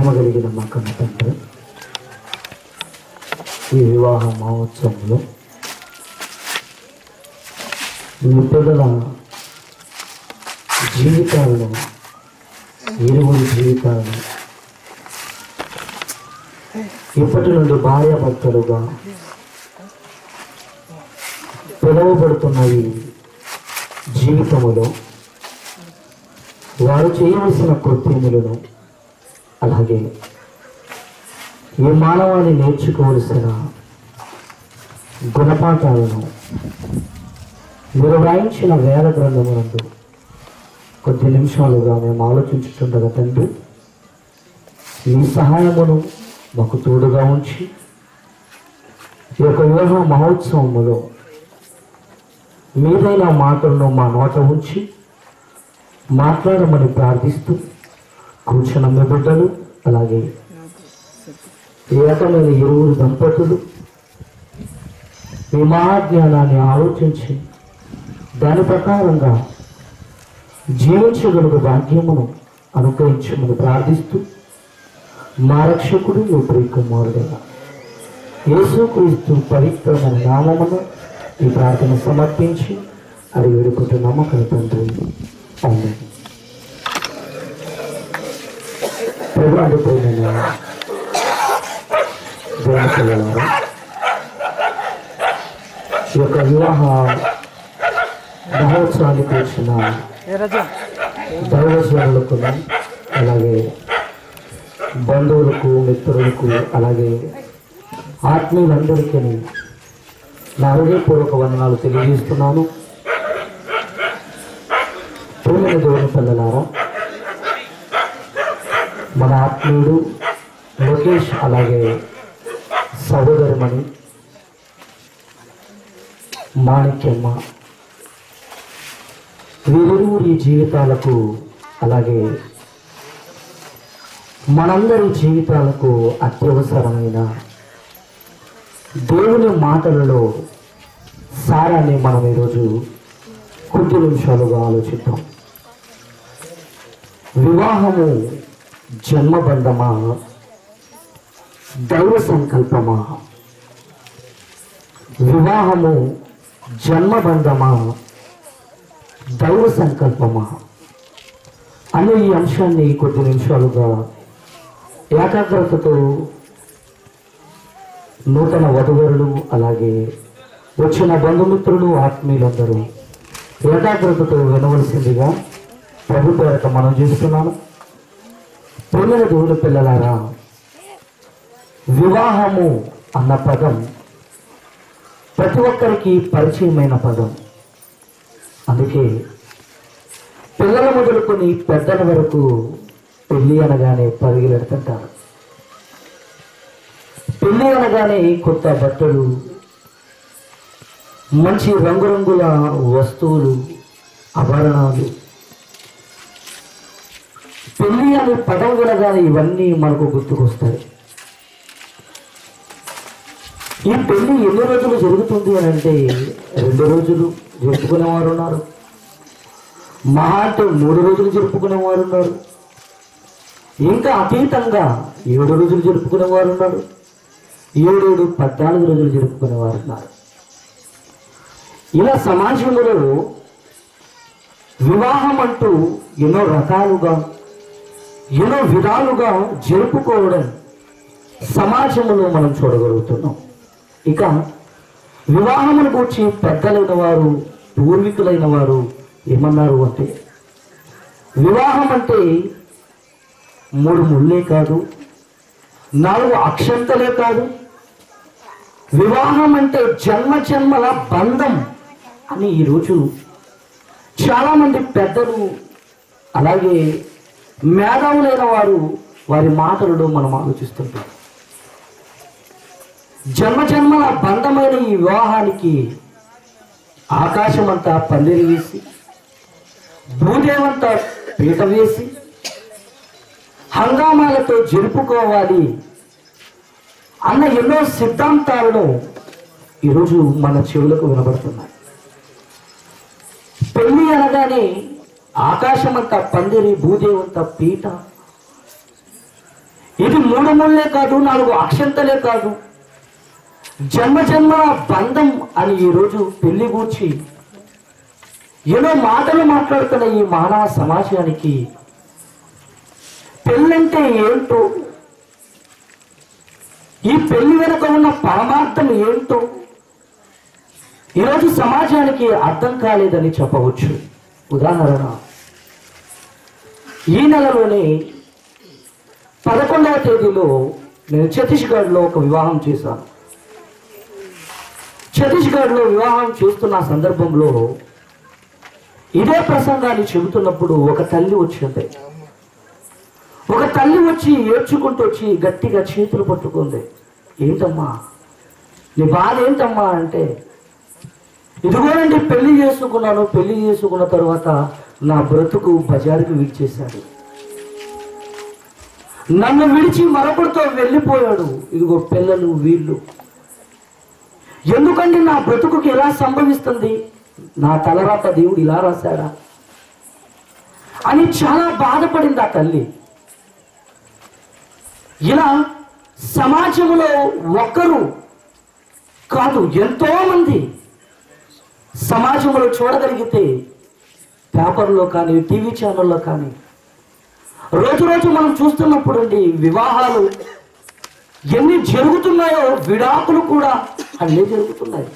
కలిగిన మా కన్న తండ్రి ఈ వివాహ మహోత్సవంలో మీ పిల్లల జీవితాలను ఇరువురి జీవితాలను ఇప్పటి నుండి భార్యాభర్తలుగా పిలువబడుతున్న ఈ జీవితములో వారు చేయవలసిన కృత్యములను అలాగే ఈ మానవాన్ని నేర్చుకోవలసిన గుణపాఠాలను మీరు వ్రాయించిన వేల గ్రంథమునందు కొద్ది నిమిషాలుగా మేము ఆలోచించుతుండగా తండ్రి మీ సహాయమును మాకు తోడుగా ఉంచి ఈ యొక్క వివాహ మహోత్సవములో మీదైన మాటలను మా నోట ఉంచి మాట్లాడమని ప్రార్థిస్తూ కూర్చున్న మీ బిడ్డలు అలాగే ఏకమైన ఇరువురు దంపతులు మీ మహాజ్ఞానాన్ని ఆలోచించి దాని ప్రకారంగా జీవించగలుగు భాగ్యమును అనుగ్రహించమని ప్రార్థిస్తూ మా రక్షకుడు మీ ప్రియకుమారుడైన యేసుక్రీస్తు పవిత్రమైన నామమును ఈ ప్రార్థన సమర్పించి అడిగి వేడుకుంటున్నాము అక్కడ తండ్రి ఆమేన్. ప్రభు అడిపోయిన దేవతలారా ఈ యొక్క వివాహ మహోత్సవానికి వచ్చిన దైవజనులకు అలాగే బంధువులకు మిత్రులకు అలాగే ఆత్మీయులందరికీ నా హృదయపూర్వక వందనాలు తెలియజేస్తున్నాను ప్రేమైన దేవుని పిల్లలారా మన ఆత్మీయుడు లోకేష్ అలాగే సహోదరిమణి మాణిక్యమ్మ వీరిరువురి జీవితాలకు అలాగే మనందరి జీవితాలకు అత్యవసరమైన దేవుని మాటలలో సారాన్ని మనం ఈరోజు కొద్ది నిమిషాలుగా ఆలోచిద్దాం వివాహము జన్మబంధమా దైవ సంకల్పమా వివాహము జన్మబంధమా దైవ సంకల్పమా అనే ఈ అంశాన్ని కొద్ది నిమిషాలుగా ఏకాగ్రతతో నూతన వధువరులు అలాగే వచ్చిన బంధుమిత్రులు ఆత్మీయులందరూ ఏకాగ్రతతో వినవలసిందిగా ప్రభు పేరట మనం చేస్తున్నాను ప్రేమైన దేవుని పిల్లలారా వివాహము అన్న పదం ప్రతి ఒక్కరికి పరిచయమైన పదం అందుకే పిల్లల మొదలుకొని పెద్దల వరకు పెళ్లి అనగానే పరిగెడుతుంటారు పెళ్లి అనగానే కొత్త బట్టలు మంచి రంగురంగుల వస్తువులు ఆభరణాలు పెళ్లి అనే పదం వినగానే ఇవన్నీ మనకు గుర్తుకొస్తాయి ఈ పెళ్లి ఎన్ని రోజులు జరుగుతుంది అని అంటే రెండు రోజులు జరుపుకునేవారు ఉన్నారు మహా అంటే మూడు రోజులు జరుపుకునేవారు ఉన్నారు ఇంకా అతీతంగా ఏడు రోజులు జరుపుకునేవారు ఉన్నారు ఏడేడు పద్నాలుగు రోజులు జరుపుకునేవారు ఉన్నారు ఇలా సమాజంలో వివాహం అంటూ ఎన్నో రకాలుగా ఎన్నో విధాలుగా జరుపుకోవడం సమాజంలో మనం చూడగలుగుతున్నాం ఇక వివాహమును గురించి పెద్దలైన వారు పూర్వీకులైన వారు ఏమన్నారు అంటే వివాహం అంటే మూడు ముళ్ళే కాదు నాలుగు అక్షంతలే కాదు వివాహం అంటే జన్మ జన్మల బంధం అని ఈరోజు చాలామంది పెద్దలు అలాగే మేధావులైన వారు వారి మాటలలో మనం ఆలోచిస్తుంటాం జన్మ జన్మల బంధమైన ఈ వివాహానికి ఆకాశమంతా పందిరి వేసి భూదేవంతా పీట వేసి హంగామాలతో జరుపుకోవాలి అన్న ఎన్నో సిద్ధాంతాలను ఈరోజు మన చెవులకు వినబడుతున్నాయి పెళ్లి అనగానే ఆకాశమంతా పందిరి భూదేవంతా పీట ఈ మూడు ముళ్ళే కాదు నాలుగు అక్షంతలే కాదు జన్మ జన్మల బంధం అని ఈరోజు పెళ్లి గూర్చి ఎన్నో మాటలు మాట్లాడుతున్న ఈ మానవ సమాజానికి పెళ్ళంటే ఏంటో ఈ పెళ్లి వెనుక ఉన్న పరమార్థం ఏంటో ఈరోజు సమాజానికి అర్థం కాలేదని చెప్పవచ్చు ఉదాహరణ ఈ నెలలోనే పదకొండవ తేదీలో నేను ఛత్తీస్గఢ్లో ఒక వివాహం చేశాను ఛత్తీస్గఢ్లో వివాహం చేస్తున్న సందర్భంలో ఇదే ప్రసంగాన్ని చెబుతున్నప్పుడు ఒక తల్లి వచ్చింది ఒక తల్లి వచ్చి ఏడ్చుకుంటూ వచ్చి గట్టిగా చేతులు పట్టుకుంది ఏంటమ్మా నీ బాధ ఏంటమ్మా అంటే ఇదిగోనండి పెళ్లి చేసుకున్నాను పెళ్లి చేసుకున్న తర్వాత నా బ్రతుకు బజారుకి విడిచేశాడు నన్ను విడిచి మరొకరితో వెళ్ళిపోయాడు ఇదిగో పిల్లలు వీళ్ళు ఎందుకండి నా బ్రతుకుకి ఎలా సంభవిస్తుంది నా తలరాత దేవుడు ఇలా రాశాడా అని చాలా బాధపడింది ఆ తల్లి ఇలా సమాజంలో ఒక్కరు కాదు ఎంతో మంది సమాజంలో చూడగలిగితే పేపర్లో కానీ టీవీ ఛానల్లో కానీ రోజు రోజు మనం చూస్తున్నప్పుడు అండి వివాహాలు ఎన్ని జరుగుతున్నాయో విడాకులు కూడా అన్నీ జరుగుతున్నాయి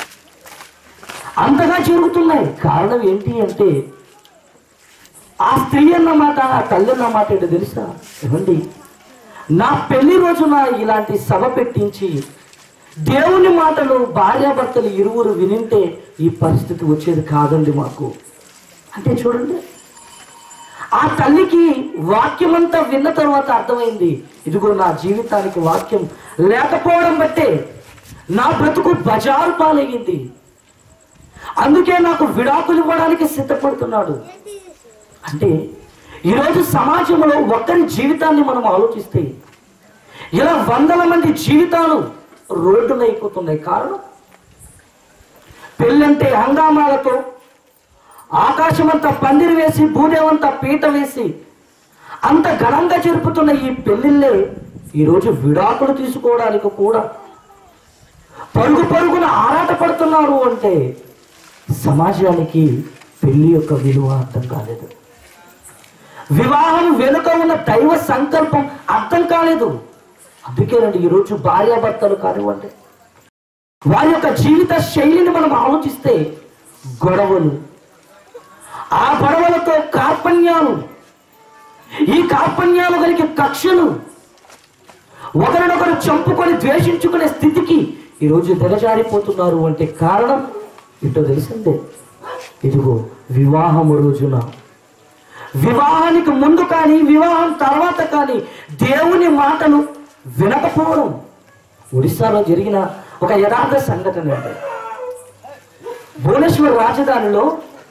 అంతగా జరుగుతున్నాయి కారణం ఏంటి అంటే ఆ స్త్రీ అన్నమాట ఆ తల్లి అన్నమాట ఏంటో తెలుసా ఏమండి నా పెళ్లి రోజున ఇలాంటి సభ పెట్టించి దేవుని మాటలు భార్యాభర్తలు ఇరువురు వినింటే ఈ పరిస్థితి వచ్చేది కాదండి మాకు అంటే చూడండి ఆ తల్లికి వాక్యం అంతా విన్న తర్వాత అర్థమైంది ఇదిగో నా జీవితానికి వాక్యం లేకపోవడం బట్టే నా బ్రతుకు బజారు పాలయ్యింది అందుకే నాకు విడాకులు ఇవ్వడానికి సిద్ధపడుతున్నాడు అంటే ఈరోజు సమాజంలో ఒక్కరి జీవితాన్ని మనం ఆలోచిస్తే ఇలా వందల మంది జీవితాలు రోడ్డున అయిపోతున్నాయి కారణం పెళ్ళంటే హంగామాలతో ఆకాశమంతా పందిరి వేసి భూదేవంతా పీట వేసి అంత ఘనంగా జరుపుతున్న ఈ పెళ్లిళ్ళే ఈరోజు విడాకులు తీసుకోవడానికి కూడా పరుగు పరుగున ఆరాట పడుతున్నారు అంటే సమాజానికి పెళ్లి యొక్క విలువ అర్థం కాలేదు వివాహం వెనుక ఉన్న దైవ సంకల్పం అర్థం కాలేదు అందుకేనండి ఈరోజు భార్యాభర్తలు కానివ్వండి వారి యొక్క జీవిత శైలిని మనం ఆలోచిస్తే గొడవలు ఆ గొడవలతో కార్పణ్యాలు ఈ కార్పణ్యాలు కలిగే కక్షలు ఒకరినొకరు చంపుకొని ద్వేషించుకునే స్థితికి ఈరోజు దిగజారిపోతున్నారు అంటే కారణం ఏంటో తెలిసిందే ఇదిగో వివాహము రోజున వివాహానికి ముందు కానీ వివాహం తర్వాత కానీ దేవుని మాటలు వినకపోవడం ఒడిశాలో జరిగిన ఒక యథార్థ సంఘటన అండి భువనేశ్వర్ రాజధానిలో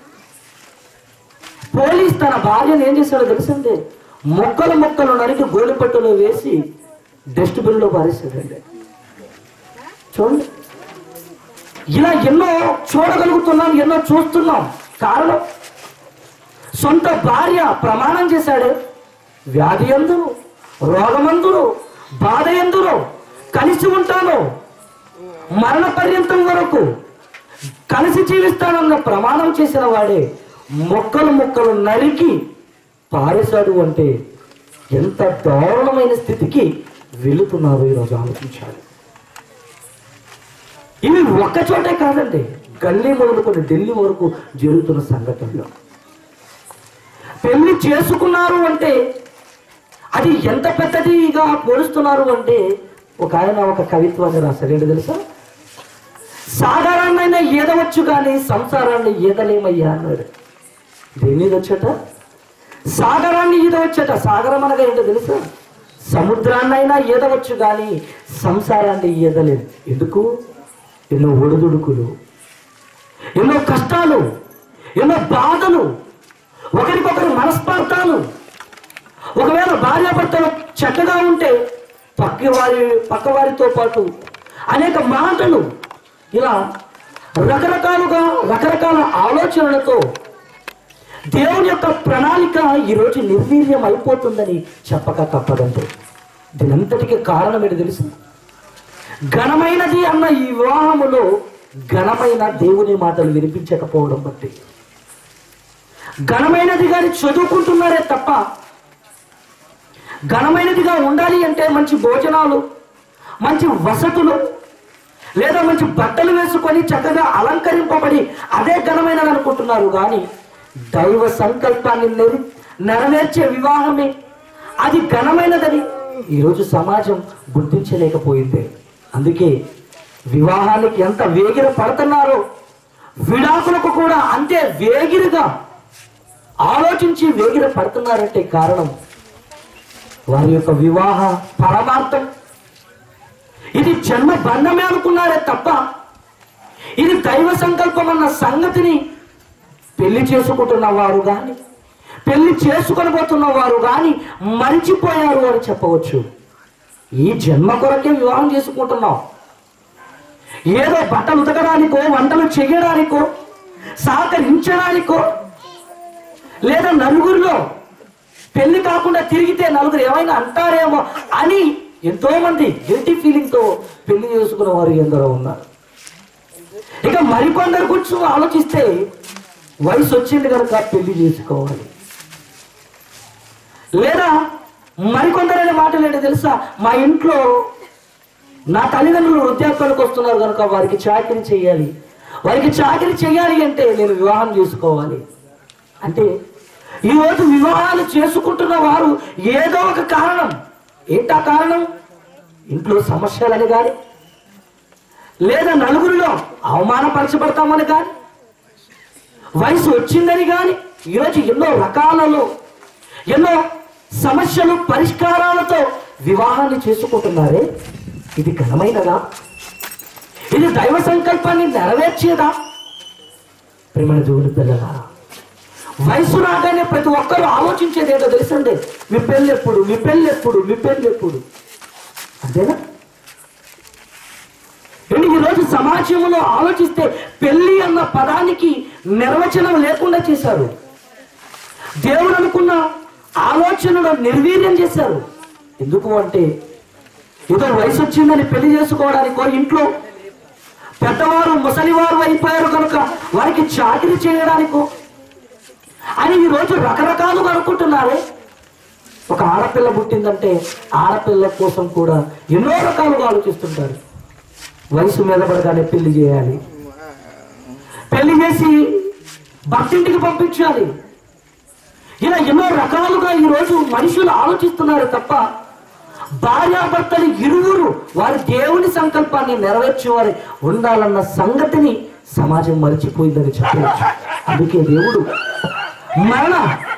పోలీస్ తన భార్యను ఏం చేశాడో తెలిసిందే మొక్కలు మొక్కలు నరికి గోలిపట్టులో వేసి డస్ట్బిన్లో పారేశాడండి చూడండి ఇలా ఎన్నో చూడగలుగుతున్నాం ఎన్నో చూస్తున్నాం కారణం సొంత భార్య ప్రమాణం చేశాడు వ్యాధి ఎందును రోగమందును బాధ ఎందును కలిసి ఉంటాను మరణ పర్యంతం వరకు కలిసి జీవిస్తానన్న ప్రమాణం చేసిన వాడే మొక్కలు మొక్కలు నరికి పారేశాడు అంటే ఎంత దారుణమైన స్థితికి వెళుతున్నారు ఈరోజు ఆలోచించాలి ఇవి ఒక్క చోటే కాదండి గల్లీ మొదలుకొని ఢిల్లీ వరకు జరుగుతున్న సంఘటనలు పెళ్లి చేసుకున్నారు అంటే అది ఎంత పెద్దదిగా పోలుస్తున్నారు అంటే ఒక ఆయన ఒక కవిత్వాన్ని రాశారు ఏంటి తెలుసా సాధారణమైన ఈదవచ్చు కానీ సంసారాన్ని ఈదలేమయ్యా అన్నాడు దేని వచ్చట సాగరాన్ని ఈదవచ్చట సాగరం అనగా ఏంటో తెలుసా సముద్రాన్నైనా ఈదవచ్చు కానీ సంసారాన్ని ఈదలేదు ఎందుకు ఎన్నో ఒడిదుడుకులు ఎన్నో కష్టాలు ఎన్నో బాధలు ఒకరికొకరు మనస్పార్థాలు ఒకవేళ భార్యాభర్తలు చక్కగా ఉంటే పక్క వారి పక్క వారితో పాటు అనేక మాటలు ఇలా రకరకాలుగా రకరకాల ఆలోచనలతో దేవుని యొక్క ప్రణాళిక ఈరోజు నిర్వీర్యం అయిపోతుందని చెప్పక తప్పదండి దీనంతటికి కారణం ఏంటి తెలుసు ఘనమైనది అన్న ఈ వివాహములో ఘనమైన దేవుని మాటలు వినిపించకపోవడం బట్టి ఘనమైనది కానీ చదువుకుంటున్నారే తప్ప ఘనమైనదిగా ఉండాలి అంటే మంచి భోజనాలు మంచి వసతులు లేదా మంచి బట్టలు వేసుకొని చక్కగా అలంకరింపబడి అదే ఘనమైనది అనుకుంటున్నారు కానీ దైవ సంకల్పాన్ని నెరి నెరవేర్చే వివాహమే అది ఘనమైనదని ఈరోజు సమాజం గుర్తించలేకపోయింది అందుకే వివాహానికి ఎంత వేగిర పడుతున్నారో విడాకులకు కూడా అంతే వేగిరగా ఆలోచించి వేగిర పడుతున్నారంటే కారణం వారి యొక్క వివాహ పరమార్థం ఇది జన్మ బంధమే అనుకున్నారే తప్ప ఇది దైవ సంకల్పం అన్న సంగతిని పెళ్లి చేసుకుంటున్న వారు కానీ పెళ్లి చేసుకొని పోతున్న వారు కానీ మరిచిపోయారు అని చెప్పవచ్చు ఈ జన్మ కొరకే వివాహం చేసుకుంటున్నాం ఏదో బట్టలు ఉతకడానికో వంటలు చేయడానికో సహకరించడానికో లేదా నలుగురిలో పెళ్లి కాకుండా తిరిగితే నలుగురు ఏమైనా అంటారేమో అని ఎంతో మంది గిల్టీ ఫీలింగ్ తో పెళ్లి చేసుకున్న వారు ఎందరో ఉన్నారు ఇక మరికొందరు కూర్చొని ఆలోచిస్తే వయసు వచ్చింది కనుక పెళ్లి చేసుకోవాలి లేదా మరికొందరైన మాటలు ఏంటో తెలుసా మా ఇంట్లో నా తల్లిదండ్రులు వృద్ధాప్యానికి వస్తున్నారు కనుక వారికి చాకరీ చేయాలి వారికి చాకరీ చేయాలి అంటే నేను వివాహం చేసుకోవాలి అంటే ఈరోజు వివాహాలు చేసుకుంటున్న వారు ఏదో ఒక కారణం ఏంటా కారణం ఇంట్లో సమస్యలని కానీ లేదా నలుగురిలో అవమానపరచబడతామని కానీ వయసు వచ్చిందని కానీ ఈరోజు ఎన్నో రకాలలో ఎన్నో సమస్యలు పరిష్కారాలతో వివాహాన్ని చేసుకుంటున్నారే ఇది ఘనమైనదా ఇది దైవ సంకల్పాన్ని నెరవేర్చేదా ప్రేమ జోడి పిల్లలారా వయసు రాగానే ప్రతి ఒక్కరూ ఆలోచించేది ఏంటో తెలుసండి మీ పెళ్ళెప్పుడు మీ పెళ్ళెప్పుడు మీ పెళ్ళెప్పుడు అంతేనా ఏంటి ఈరోజు సమాజంలో ఆలోచిస్తే పెళ్లి అన్న పదానికి నిర్వచనం లేకుండా చేశారు దేవుడు అనుకున్న ఆలోచనలు నిర్వీర్యం చేశారు ఎందుకు అంటే ఏదో వయసు వచ్చిందని పెళ్లి చేసుకోవడానికో ఇంట్లో పెద్దవారు ముసలివారు అయిపోయారు కనుక వారికి చాకరీ చేయడానికో అని ఈరోజు రకరకాలుగా అనుకుంటున్నారే ఒక ఆడపిల్ల పుట్టిందంటే ఆడపిల్ల కోసం కూడా ఎన్నో రకాలుగా ఆలోచిస్తుంటారు వయసు మీద పడగానే పెళ్లి చేయాలి పెళ్లి చేసి భక్తింటికి పంపించాలి ఇలా ఎన్నో రకాలుగా ఈరోజు మనుషులు ఆలోచిస్తున్నారు తప్ప భార్యాభర్తలు ఇరువురు వారి దేవుని సంకల్పాన్ని నెరవేర్చేవారు ఉండాలన్న సంగతిని సమాజం మరిచిపోయిందని చెప్పవచ్చు అందుకే దేవుడు మరణ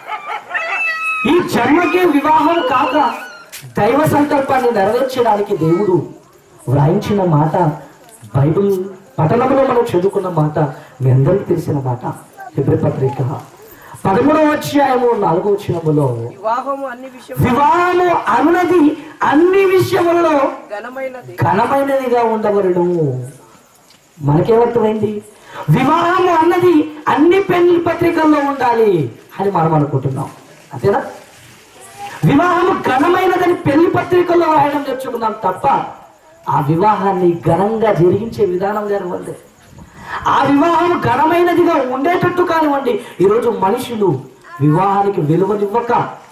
ఈ జన్మకే వివాహం కాక దైవ సంకల్పాన్ని నెరవేర్చడానికి దేవుడు వ్రాయించిన మాట బైబిల్ పఠనంలో మనం చదువుకున్న మాట మీ అందరికీ తెలిసిన మాట ఫిబ్రవరి పత్రిక పదమూడవ అధ్యాయము నాలుగో వచ్చినములో వివాహము అన్ని విషయం వివాహము అన్నది అన్ని విషయములలో ఘనమైనది ఘనమైనదిగా ఉండవలను మనకేమర్థమైంది వివాహము అన్నది అన్ని పెళ్లి పత్రికల్లో ఉండాలి అని మనం అనుకుంటున్నాం అంతేనా వివాహము ఘనమైనదని పెళ్లి పత్రికల్లో రాయడం నేర్చుకున్నాం తప్ప ఆ వివాహాన్ని ఘనంగా జరిగించే విధానం కానివ్వండి ఆ వివాహం ఘనమైనదిగా ఉండేటట్టు కానివ్వండి ఈరోజు మనుషులు వివాహానికి విలువనివ్వక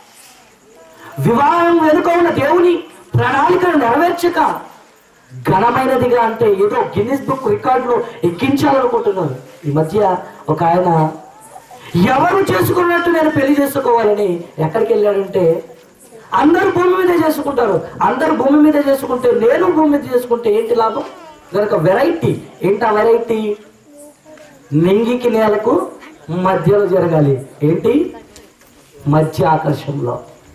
వివాహం వెనుక ఉన్న దేవుని ప్రణాళికను నెరవేర్చక ఘనమైనదిగా అంటే ఏదో గిన్నిస్ బుక్ రికార్డులో ఎక్కించాలనుకుంటున్నారు ఈ మధ్య ఒక ఆయన ఎవరు చేసుకున్నట్టు నేను పెళ్లి చేసుకోవాలని ఎక్కడికి వెళ్ళాడంటే అందరూ భూమి మీద చేసుకుంటారు అందరూ భూమి మీద చేసుకుంటే నేను భూమి మీద చేసుకుంటే ఏంటి లాభం కనుక వెరైటీ ఏంటి ఆ వెరైటీ నింగికి నేలకు మధ్యలో జరగాలి ఏంటి మధ్య ఆకర్షణలో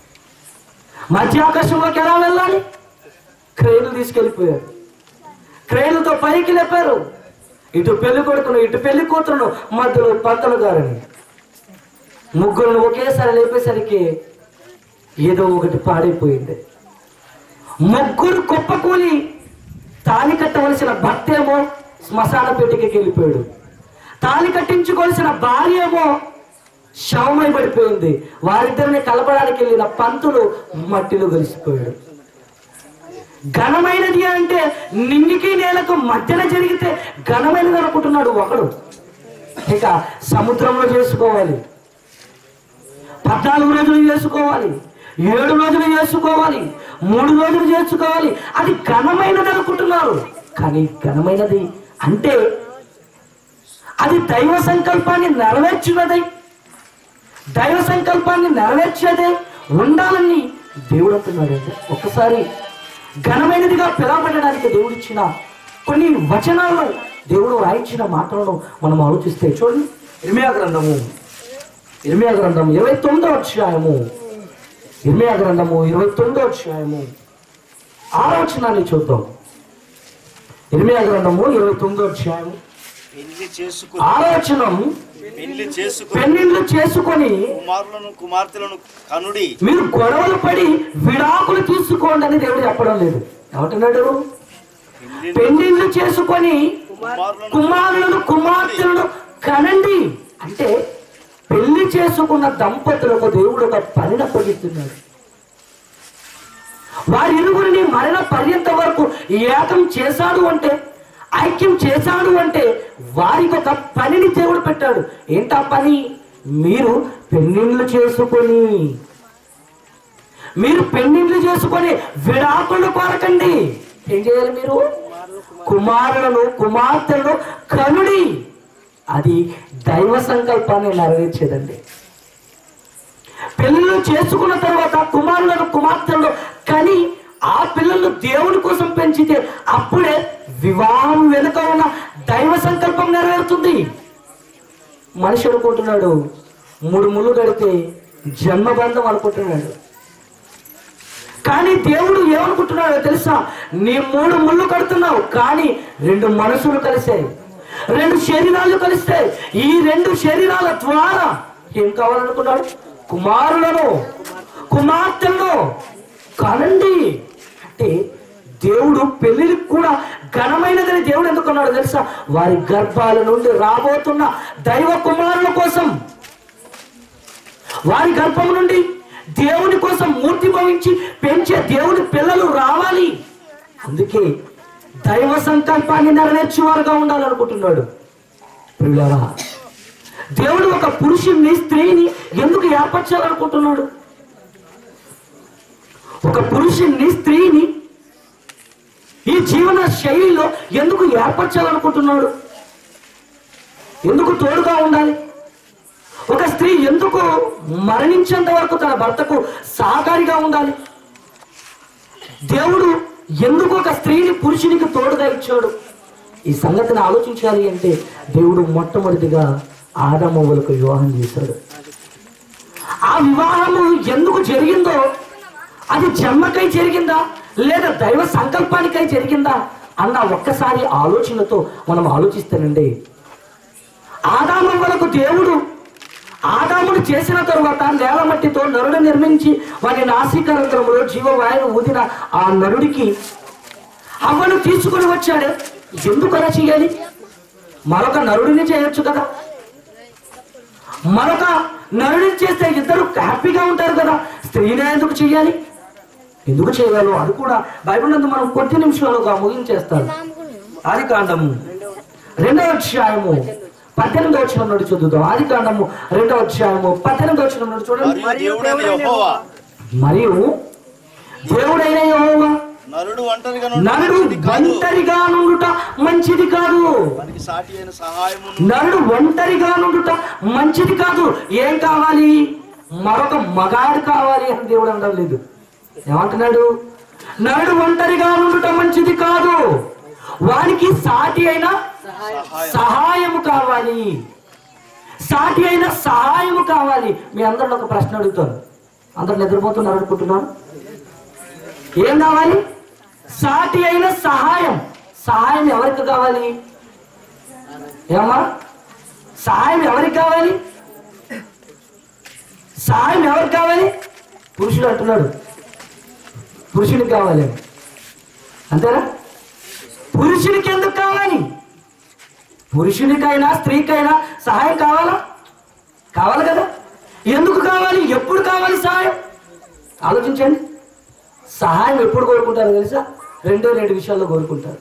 మధ్య ఆకాశంలోకి ఎలా వెళ్ళాలి క్రేన్లు తీసుకెళ్ళిపోయారు క్రేన్లతో పైకి లేపారు ఇటు పెళ్లి కొడుకును ఇటు పెళ్లి కూతురును మధ్యలో పంతలు గారని ముగ్గురును ఒకేసారి లేపేసరికి ఏదో ఒకటి పాడైపోయింది ముగ్గురు కుప్పకూలి తాళి కట్టవలసిన భర్త ఏమో శ్మశాన పెట్టికి వెళ్ళిపోయాడు తాళి కట్టించుకోవాల్సిన భార్య ఏమో శవమై పడిపోయింది వారిద్దరిని కలపడానికి వెళ్ళిన పంతులు మట్టిలో కలిసిపోయాడు ఘనమైనది అంటే నింగికి నేలకు మధ్యన జరిగితే ఘనమైనది అనుకుంటున్నాడు ఒకడు ఇక సముద్రంలో చేసుకోవాలి పద్నాలుగు రోజులు చేసుకోవాలి ఏడు రోజులు చేసుకోవాలి మూడు రోజులు చేసుకోవాలి అది ఘనమైనది అనుకుంటున్నారు కానీ ఘనమైనది అంటే అది దైవ సంకల్పాన్ని నెరవేర్చున్నదై దైవ సంకల్పాన్ని నెరవేర్చేదే ఉండాలని దేవుడు అంటున్నాడు ఒక్కసారి ఘనమైనదిగా పిలవబడడానికి దేవుడు ఇచ్చిన కొన్ని వచనాలను దేవుడు రాయించిన మాటలను మనం ఆలోచిస్తే చూడండి ఇర్మియా గ్రంథము ఇర్మియా గ్రంథం ఇరవై తొమ్మిదో అధ్యాయము ఇర్మియా గ్రంథము ఇరవై తొమ్మిదో అధ్యాయము ఆలోచనని చూద్దాం ఇర్మియా గ్రంథము ఇరవై తొమ్మిదో అధ్యాయము పెళ్లి చేసుకుని ఆలోచనం పెళ్లి చేసుకుని పెళ్లిళ్ళు చేసుకొని కుమారులను కుమార్తెలను కనుడి మీరు గొడవలు పడి విడాకులు తీసుకోండి అని దేవుడు చెప్పడం లేదు ఏమంటున్నాడు పెళ్లి పెళ్లిళ్ళు చేసుకొని కుమారులను కుమారులను కుమార్తెలను కనండి అంటే పెళ్లి చేసుకున్న దంపతులకు దేవుడు ఒక పనిని అప్పగిస్తున్నాడు వారి ఇరువురిని మరణ పర్యంత వరకు ఏకం చేశాడు అంటే ఐక్యం చేశాడు అంటే వారికి ఒక పనిని దేవుడు పెట్టాడు ఏంటా పని మీరు పెళ్లిళ్ళు చేసుకొని మీరు పెళ్లిళ్ళు చేసుకొని విడాకులు కోరకండి ఏం చేయాలి మీరు కుమారులను కుమార్తెలను కనుడి అది దైవ సంకల్పాన్ని నెరవేర్చేదండి పెళ్ళిళ్ళు చేసుకున్న తర్వాత కుమారులను కుమార్తెలను కని ఆ పిల్లలు దేవుని కోసం పెంచితే అప్పుడే వివాహం వెనుక ఉన్న దైవ సంకల్పం నెరవేరుతుంది మనిషి అనుకుంటున్నాడు మూడు ముళ్ళు కడితే జన్మబంధం అనుకుంటున్నాడు కానీ దేవుడు ఏమనుకుంటున్నాడో తెలుసా నీ మూడు ముళ్ళు కడుతున్నావు కానీ రెండు మనసులు కలిసాయి రెండు శరీరాలు కలిస్తాయి ఈ రెండు శరీరాల ద్వారా ఏం కావాలనుకున్నాడు కుమారులను కుమార్తెలను కనండి అంటే దేవుడు పెళ్లికి కూడా ఘనమైనదని దేవుడు ఎందుకున్నాడు తెలుసా వారి గర్భాల నుండి రాబోతున్న దైవ కుమారుల కోసం వారి గర్భం నుండి దేవుని కోసం మూర్తి భవించి పెంచే దేవుని పిల్లలు రావాలి అందుకే దైవ సంకల్పాన్ని నెరవేర్చేవారుగా ఉండాలనుకుంటున్నాడు ప్రియులారా దేవుడు ఒక పురుషుణ్ణి స్త్రీని ఎందుకు ఏర్పరచాలనుకుంటున్నాడు ఒక పురుషుణ్ణి స్త్రీని ఈ జీవన శైలిలో ఎందుకు ఏర్పరచాలనుకుంటున్నాడు ఎందుకు తోడుగా ఉండాలి ఒక స్త్రీ ఎందుకు మరణించేంత వరకు తన భర్తకు సహకారిగా ఉండాలి దేవుడు ఎందుకు ఒక స్త్రీని పురుషునికి తోడుగా ఇచ్చాడు ఈ సంగతిని ఆలోచించాలి అంటే దేవుడు మొట్టమొదటిగా ఆదమవులకు వివాహం చేశాడు ఆ వివాహము ఎందుకు జరిగిందో అది జన్మకై జరిగిందా లేదా దైవ సంకల్పానికై జరిగిందా అన్న ఒక్కసారి ఆలోచనతో మనం ఆలోచిస్తానండి ఆదామవ్వలకు దేవుడు ఆదామును చేసిన తరువాత నేల మట్టితో నరుడు నిర్మించి వారి నాసికారంధ్రంలో జీవవాయువు ఊదిన ఆ నరుడికి అవ్వను తీసుకొని వచ్చాడే ఎందుకు అలా చేయాలి మరొక నరుడిని చేయొచ్చు కదా మరొక నరుడిని చేస్తే ఇద్దరు హ్యాపీగా ఉంటారు కదా స్త్రీనే ఎందుకు చేయాలి ఎందుకు చేయాలో అది కూడా బైబిల్ నందు మనం కొద్ది నిమిషాలుగా ముగించేస్తాడు ఆది కాండము రెండవ అధ్యాయము పద్దెనిమిది వచ్చిన నుండి చదువుతాం ఆది కాండము రెండవ అధ్యాయము పద్దెనిమిది వచ్చిన నుండి చూడండి మరియు దేవుడైన యెహోవా మరియు దేవుడైన యెహోవా నరుడు ఒంటరిగా నరుడు నుండి కాదు ఒంటరిగా నుండుట మంచిది కాదు వానికి సాటి అయిన సహాయము నరుడు ఒంటరిగా నుండుట మంచిది కాదు ఏం కావాలి మరొక మగాడు కావాలి అని దేవుడు అనడం లేదు ఏమంటున్నాడు నరుడు ఒంటరిగా నుండుట మంచిది కాదు వానికి సాటి అయిన సహాయము కావాలి సాటి అయిన సహాయము కావాలి మీ అందరిని ఒక ప్రశ్న అడుగుతాను అందరు నిద్రపోతున్నారు అనుకుంటున్నాను ఏం కావాలి సాటి అయిన సహాయం సహాయం ఎవరికి కావాలి ఏమా సహాయం ఎవరికి కావాలి సహాయం ఎవరికి కావాలి పురుషుడు అంటున్నాడు పురుషుడికి కావాలి అంతేనా పురుషుడికి ఎందుకు కావాలి పురుషునికైనా స్త్రీకైనా సహాయం కావాలా కావాలి కదా ఎందుకు కావాలి ఎప్పుడు కావాలి సహాయం ఆలోచించండి సహాయం ఎప్పుడు కోరుకుంటారు తెలుసా రెండే రెండు విషయాల్లో కోరుకుంటారు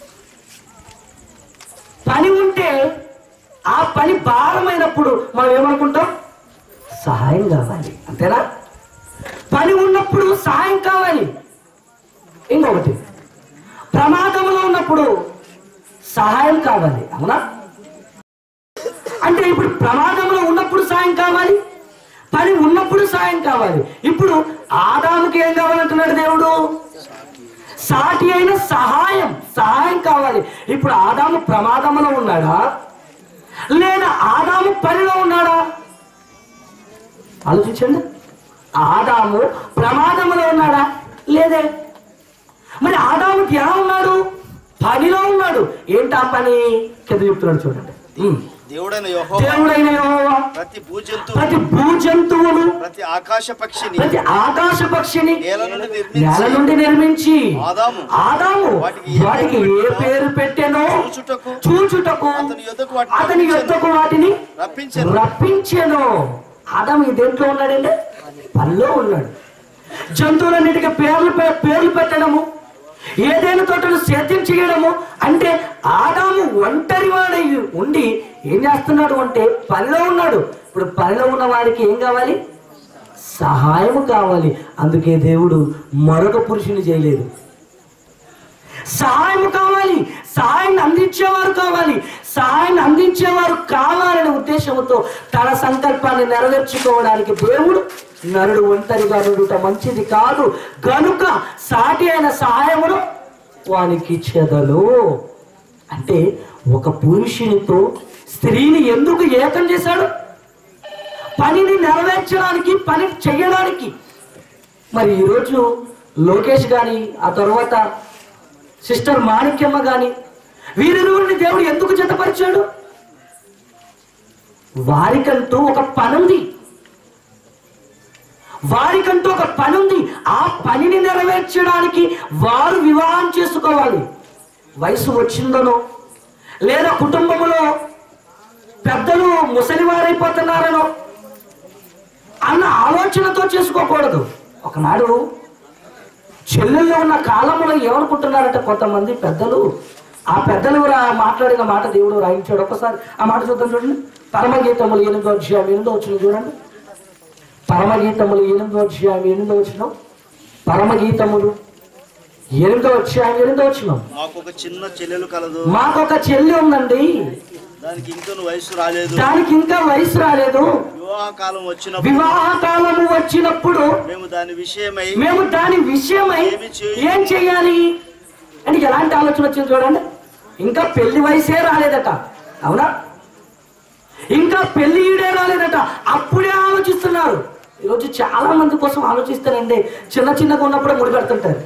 పని ఉంటే ఆ పని భారమైనప్పుడు మనం ఏమనుకుంటాం సహాయం కావాలి అంతేనా పని ఉన్నప్పుడు సహాయం కావాలి ఇంకొకటి ప్రమాదంలో ఉన్నప్పుడు సహాయం కావాలి అవునా అంటే ఇప్పుడు ప్రమాదంలో ఉన్నప్పుడు సాయం కావాలి పని ఉన్నప్పుడు సాయం కావాలి ఇప్పుడు ఆదాముకి ఏం కావాలంటున్నాడు దేవుడు సాటి అయిన సహాయం సహాయం కావాలి ఇప్పుడు ఆదాము ప్రమాదంలో ఉన్నాడా లేదా ఆదాము పనిలో ఉన్నాడా ఆలోచించండి ఆదాము ప్రమాదంలో ఉన్నాడా లేదే మరి ఆదాముకి ఎలా ఉన్నాడు పనిలో ఉన్నాడు ఏంటి ఆ పని కింద చెప్తున్నాడు చూడండి ఉమ్. దేవుడైన యెహోవా దేవుడైన యెహోవా ప్రతి భూజంతు ప్రతి భూజంతువును ప్రతి ఆకాశ పక్షిని ప్రతి ఆకాశ పక్షిని నేల నుండి నేల నిర్మించి నుండి నిర్మించి ఆదాము ఆదాము వాటికి ఏ వాటికి ఏ పేరు పెట్టానో చూచుటకు చూచుటకు అతని యొద్దకు వాటిని అతని యొద్దకు వాటిని రప్పించెను రప్పించాను ఆదాము ఈ దేంట్లో ఉన్నాడండి పనిలో ఉన్నాడు జంతువులన్నిటికీ పేర్లు పె- పేర్లు పెట్టడము ఏదైనా తోటలు సేద్యం చేయడము అంటే ఆదాము ఒంటరి వాడై ఉండి ఏం చేస్తున్నాడు అంటే పనిలో ఉన్నాడు ఇప్పుడు పనిలో ఉన్న వారికి ఏం కావాలి సహాయం కావాలి అందుకే దేవుడు మరొక పురుషుని చేయలేదు సహాయం కావాలి సహాయాన్ని అందించేవారు కావాలి సహాయాన్ని అందించేవారు కావాలనే ఉద్దేశంతో తన సంకల్పాన్ని నెరవేర్చుకోవడానికి దేవుడు నరుడు ఒంటరిగా నుడుట మంచిది కాదు గనుక సాటి అయిన సహాయమును వానికి చెదలు అంటే ఒక పురుషునితో స్త్రీని ఎందుకు ఏకం చేశాడు పనిని నెరవేర్చడానికి పని చేయడానికి మరి ఈరోజు లోకేష్ కానీ ఆ తర్వాత సిస్టర్ మాణిక్యమ్మ గాని వీరిరువురిని దేవుడు ఎందుకు జతపరిచాడు వారికంటూ ఒక పని ఉంది వారికంటూ ఒక పని ఉంది ఆ పనిని నెరవేర్చడానికి వారు వివాహం చేసుకోవాలి వయసు వచ్చిందనో లేదా కుటుంబంలో పెద్దలు ముసలివారైపోతున్నారనో అన్న ఆలోచనతో చేసుకోకూడదు ఒకనాడు చెల్లెల్లో ఉన్న కాలంలో ఏమనుకుంటున్నారంటే కొంతమంది పెద్దలు ఆ పెద్దలు కూడా మాట్లాడిన మాట దేవుడు రాయించాడు ఒకసారి ఆ మాట చూద్దాం చూడండి పరమగీతములు ఎనిమిదో అధ్యాయం ఎనిమిదో వచ్చిన చూడండి పరమగీతములు ఎనిమిదో అధ్యాయం ఎనిమిదో వచ్చిన పరమగీతములు ఎనిమిదో అధ్యాయం ఎనిమిదో వచ్చిన మాకు ఒక చిన్న చెల్లెలు కలదు మాకొక చెల్లి ఉందండి దానికి ఇంకను వయసు రాలేదు దానికి ఇంకా వయసు రాలేదు వివాహ కాలం వచ్చినప్పుడు వివాహ కాలము వచ్చినప్పుడు మేము దాని విషయమై మేము దాని విషయమై ఏం చెయ్యాలి అంటే ఎలాంటి ఆలోచన వచ్చింది చూడండి ఇంకా పెళ్లి వయసే రాలేదట అవునా ఇంకా పెళ్లి ఈడే రాలేదట అప్పుడే ఆలోచిస్తున్నారు ఈరోజు చాలా మంది కోసం ఆలోచిస్తారండి చిన్న చిన్నగా ఉన్నప్పుడే ముడి పెడుతుంటారు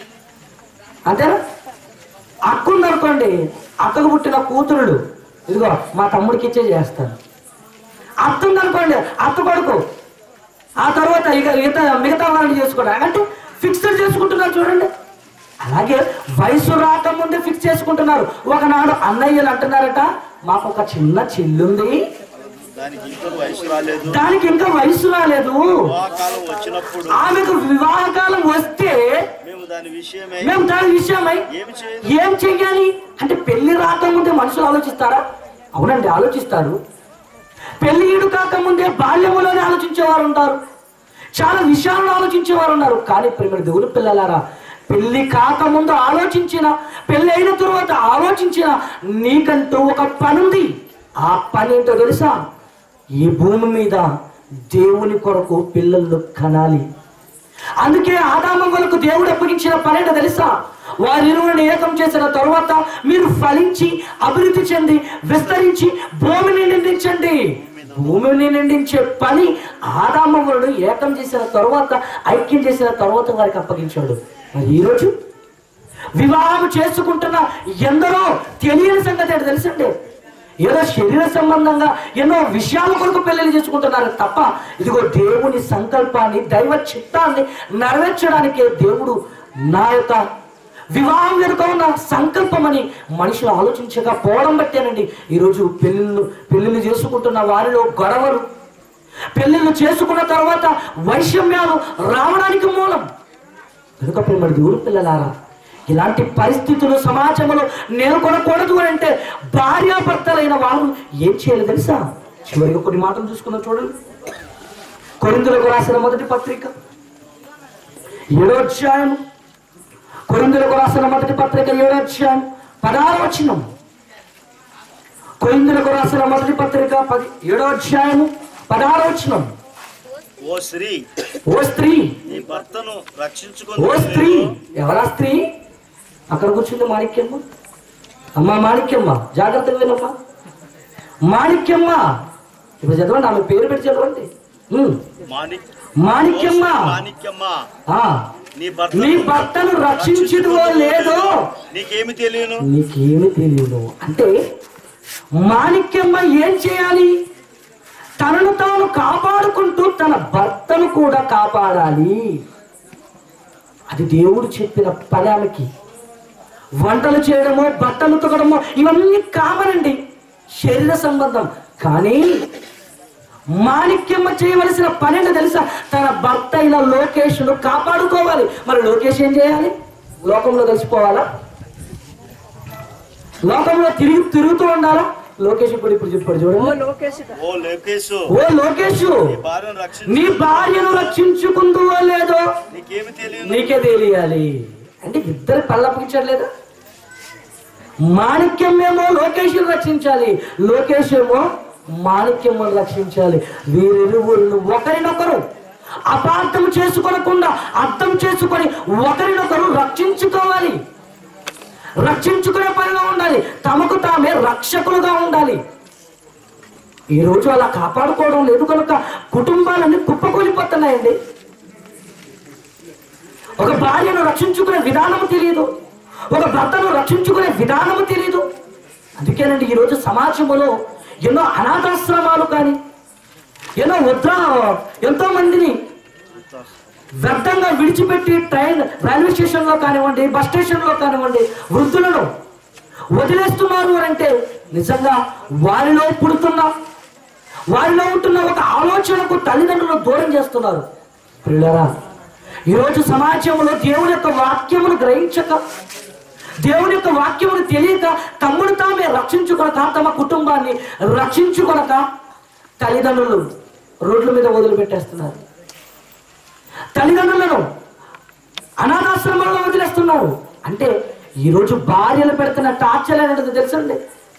అంతేనా అక్క ఉందనుకోండి అక్కకు పుట్టిన కూతురుడు ఇదిగో మా తమ్ముడికి ఇచ్చే చేస్తాను అత్త ఉందనుకోండి అత్త కొడుకు ఆ తర్వాత ఇక మిగతా మిగతా వాళ్ళని చేసుకోవడం అంటే ఫిక్స్డ్ చేసుకుంటున్నారు చూడండి అలాగే వయసు రాకముందే ఫిక్స్ చేసుకుంటున్నారు ఒకనాడు అన్నయ్యలు అంటున్నారట మాకు ఒక చిన్న చెల్లుంది దానికి ఇంకను వయసు రాలేదు దానికి ఇంకా వయసు రాలేదు వివాహ కాలం వచ్చినప్పుడు ఆమెకు వివాహ కాలం వస్తే మేము దాని విషయమై మేము దాని విషయమై ఏమి చేయాలి ఏం చెయ్యాలి అంటే పెళ్లి రాకముందే మనుషులు ఆలోచిస్తారా అవునండి ఆలోచిస్తారు పెళ్లి ఈడు కాకముందే బాల్యములోనే ఆలోచించేవారు ఉంటారు చాలా విషయాలను ఆలోచించేవారు ఉన్నారు కానీ ప్రేమ దేవుని పిల్లలారా పెళ్లి కాకముందు ఆలోచించిన పెళ్లి అయిన తరువాత ఆలోచించిన నీకంటూ ఒక పని ఉంది ఆ పని ఏంటో తెలుసా ఈ భూమి మీద దేవుని కొరకు పిల్లలు కనాలి అందుకే ఆదామములకు దేవుడు అప్పగించిన పనేట తెలుసా వారిరువుని ఏకం చేసిన తరువాత మీరు ఫలించి అభివృద్ధి చెంది విస్తరించి భూమిని నిందించండి భూమిని నిందించే పని ఆదామములను ఏకం చేసిన తరువాత ఐక్యం చేసిన తరువాత వారికి అప్పగించాడు మరి ఈరోజు వివాహం చేసుకుంటున్న ఎందరో తెలియని సంగతి ఏంటో తెలుసండి ఏదో శరీర సంబంధంగా ఎన్నో విషయాల కొరకు పెళ్లి చేసుకుంటున్నారు తప్ప ఇదిగో దేవుని సంకల్పాన్ని దైవ చిత్తాన్ని నెరవేర్చడానికే దేవుడు నా యొక్క వివాహం వెనుక ఉన్న సంకల్పం అని మనుషులు ఆలోచించకపోవడం బట్టేనండి ఈరోజు పెళ్ళిళ్ళు పెళ్ళిళ్ళు చేసుకుంటున్న వారిలో గొడవలు పెళ్ళిళ్ళు చేసుకున్న తర్వాత వైషమ్యాలు రావడానికి మూలం కనుక ప్రేమ దేవుడు పిల్లలారా ఇలాంటి పరిస్థితులు సమాజంలో నెలకొనకూడదు అని అంటే భార్యాభర్తలైన వారు ఏం చేయాలి తెలుసా చివరిగా కొన్ని మాటలు చూసుకుందాం చూడండి కొరిందులకు రాసిన మొదటి పత్రిక ఏడో అధ్యాయం కొరిందులకు రాసిన మొదటి పత్రిక ఏడో అధ్యాయం పదహారో వచ్చినం కొరిందులకు రాసిన మొదటి పత్రిక పది ఏడో అధ్యాయము పదహారో వచ్చినం ఓ స్త్రీ ఓ స్త్రీ నీ భర్తను ఓ రక్షించుకొని స్త్రీ ఎవరా స్త్రీ అక్కడ కూర్చుంది మాణిక్యమ్మ అమ్మా మాణిక్యమ్మ జాగ్రత్తగా వినమ్మా మాణిక్యమ్మ ఇప్పుడు చదవండి ఆమె పేరు పెట్టి చదవండి ఉమ్. మాణిక్ మాణిక్యమ్మ మాణిక్యమ్మ ఆ, నీ భర్త నీ భర్తను రక్షించుదువో లేదో నీకేమి తెలియను నీకేమి తెలియదు అంటే మాణిక్యమ్మ ఏం చేయాలి తనను తాను కాపాడుకుంటూ తన భర్తను కూడా కాపాడాలి అది దేవుడు చెప్పిన పని ఆమెకి వంటలు చేయడము బట్టలు ఉతకడము ఇవన్నీ కామనండి శరీర సంబంధం కానీ మాణిక్యమ్మ చేయవలసిన పని ఏంటో తెలుసా తన భర్త అయిన లోకేష్ను కాపాడుకోవాలి మరి లోకేష్ ఏం చేయాలి లోకంలో కలిసిపోవాలా లోకంలో తిరిగి తిరుగుతూ ఉండాలా లోకేష్ ఇప్పుడు ఇప్పుడు చెప్పాడు ఓ చూడండి లోకేష్ ఓ లోకేశు ఓ లోకేష్ నీ భార్యను రక్షించు నీ భార్యను రక్షించుకుందువో లేదో నీకేమి తెలియను నీకే తెలియాలి అంటే ఇద్దరు పల్లపించట్లేదా మాణిక్యం ఏమో లోకేష్ రక్షించాలి లోకేష్ ఏమో మాణిక్యం రక్షించాలి వీరిరువురు ఒకరినొకరు అపార్థం చేసుకోనకుండా అర్థం చేసుకొని ఒకరినొకరు రక్షించుకోవాలి రక్షించుకునే పనిలో ఉండాలి తమకు తామే రక్షకులుగా ఉండాలి ఈ రోజు అలా కాపాడుకోవడం లేదు కనుక కుటుంబాలన్నీ కుప్పకూలిపోతున్నాయండి ఒక భార్యను రక్షించుకునే విధానము తెలియదు ఒక భర్తను రక్షించుకునే విధానము తెలియదు అందుకేనండి ఈరోజు సమాజంలో ఎన్నో అనాథాశ్రమాలు కానీ ఎన్నో వృద్ధ ఎంతో మందిని వ్యర్థంగా విడిచిపెట్టి ట్రైన్ రైల్వే స్టేషన్లో కానివ్వండి బస్ స్టేషన్లో కానివ్వండి వృద్ధులను వదిలేస్తున్నారు అని అంటే నిజంగా వారిలో పుడుతున్న వారిలో ఉంటున్న ఒక ఆలోచనకు తల్లిదండ్రులు దూరం చేస్తున్నారు పిల్లరా ఈరోజు సమాజంలో దేవుని యొక్క వాక్యమును గ్రహించక దేవుని యొక్క వాక్యమును తెలియక తమ్ముడు తామే రక్షించుకొనక తమ కుటుంబాన్ని రక్షించుకొనక తల్లిదండ్రులు రోడ్ల మీద వదిలిపెట్టేస్తున్నారు తల్లిదండ్రులను అనాథాశ్రమంలో వదిలేస్తున్నారు అంటే ఈరోజు భార్యలు పెడుతున్న టార్చర్ అనేది తెలుసండి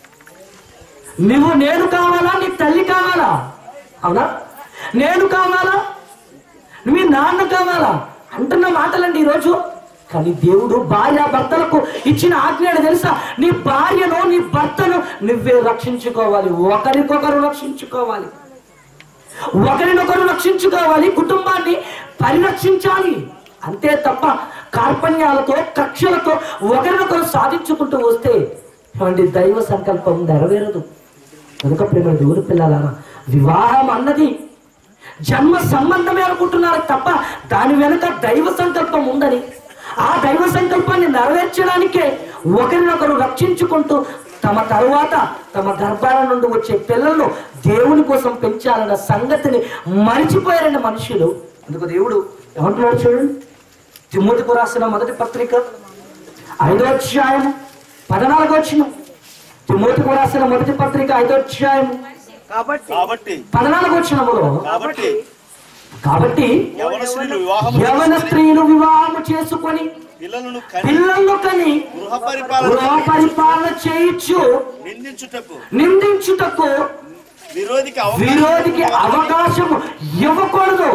నువ్వు నేను కావాలా నీ తల్లి కావాలా అవునా నేను కావాలా మీ నాన్న కావాలా అంటున్న మాటలండి ఈరోజు కానీ దేవుడు భార్య భర్తలకు ఇచ్చిన ఆజ్ఞ ఏంటో తెలుసా నీ భార్యను నీ భర్తను నువ్వే రక్షించుకోవాలి ఒకరికొకరు రక్షించుకోవాలి ఒకరినొకరు రక్షించుకోవాలి కుటుంబాన్ని పరిరక్షించాలి అంతే తప్ప కార్పణ్యాలతో కక్షలతో ఒకరినొకరు సాధించుకుంటూ వస్తే ఏమండి దైవ సంకల్పం నెరవేరదు కనుక ప్రేమ దేవుని పిల్లలారా వివాహం అన్నది జన్మ సంబంధమే అనుకుంటున్నారు తప్ప దాని వెనుక దైవ సంకల్పం ఉందని ఆ దైవ సంకల్పాన్ని నెరవేర్చడానికే ఒకరినొకరు రక్షించుకుంటూ తమ తరువాత తమ గర్భాల నుండి వచ్చే పిల్లలను దేవుని కోసం పెంచాలన్న సంగతిని మరిచిపోయారండి మనుషులు అందుకు దేవుడు ఏమంటున్నాడు చూడండి తిమ్మతికు రాసిన మొదటి పత్రిక ఐదో అధ్యాయం పద్నాలుగో వచ్చిన తిమ్మతికు రాసిన మొదటి పత్రిక ఐదో అధ్యాయం కాబట్టి కాబట్టి పద్నాలుగు వచ్చినములో కాబట్టి కాబట్టి యవన స్త్రీలు వివాహం యవన స్త్రీలు వివాహం చేసుకొని పిల్లలను కని పిల్లలను కని గృహ పరిపాలన గృహ పరిపాలన చేయించు నిందించుటకు నిందించుటకు విరోధికి అవకాశం విరోధికి అవకాశం ఇవ్వకూడదు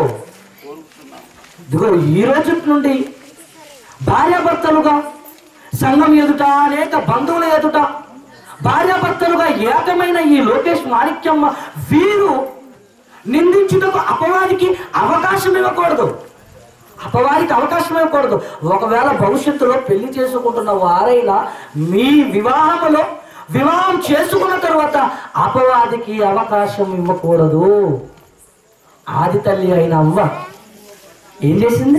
ఇదిగో ఈ రోజు నుండి భార్యాభర్తలుగా సంఘం ఎదుట అనేక బంధువుల ఎదుట భార్యాభర్తలుగా ఏకమైన ఈ లోకేష్ మాణిక్యమ్మ వీరు నిందించుటకు అపవాదికి అవకాశం ఇవ్వకూడదు అపవాదికి అవకాశం ఇవ్వకూడదు ఒకవేళ భవిష్యత్తులో పెళ్లి చేసుకుంటున్న వారైనా మీ వివాహములో వివాహం చేసుకున్న తరువాత అపవాదికి అవకాశం ఇవ్వకూడదు ఆది తల్లి అయిన అవ్వ ఏం చేసింది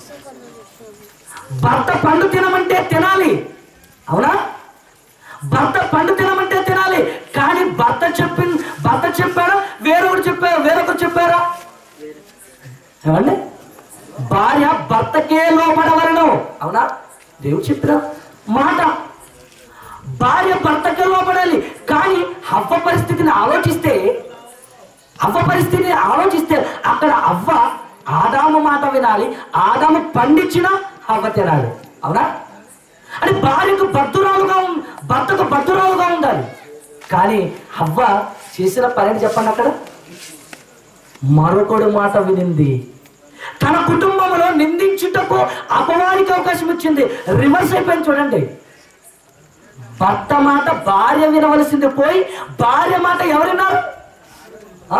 భర్త పండు తినమంటే తినాలి అవునా భర్త పండు తినమంటే తినాలి కానీ భర్త చెప్పి భర్త చెప్పారా వేరొకరు చెప్పారా వేరొకరు చెప్పారా ఏమండి భార్య భర్తకే లోపడవలను అవునా దేవుడు చెప్పిన మాట భార్య భర్తకే లోపడాలి కానీ అవ్వ పరిస్థితిని ఆలోచిస్తే అవ్వ పరిస్థితిని ఆలోచిస్తే అక్కడ అవ్వ ఆదాము మాట వినాలి ఆదాము పండించిన అవ్వ తినాలి అవునా అంటే భార్యకు భద్రురాలుగా ఉం- భర్తకు భద్రురాలుగా ఉండాలి కానీ అవ్వ చేసిన పని చెప్పండి అక్కడ మరొకడు మాట వినింది తన కుటుంబంలో నిందించుటకు అపవాదికి అవకాశం వచ్చింది రివర్స్ అయిపోయింది చూడండి భర్త మాట భార్య వినవలసింది పోయి భార్య మాట ఎవరిన్నారు ఆ?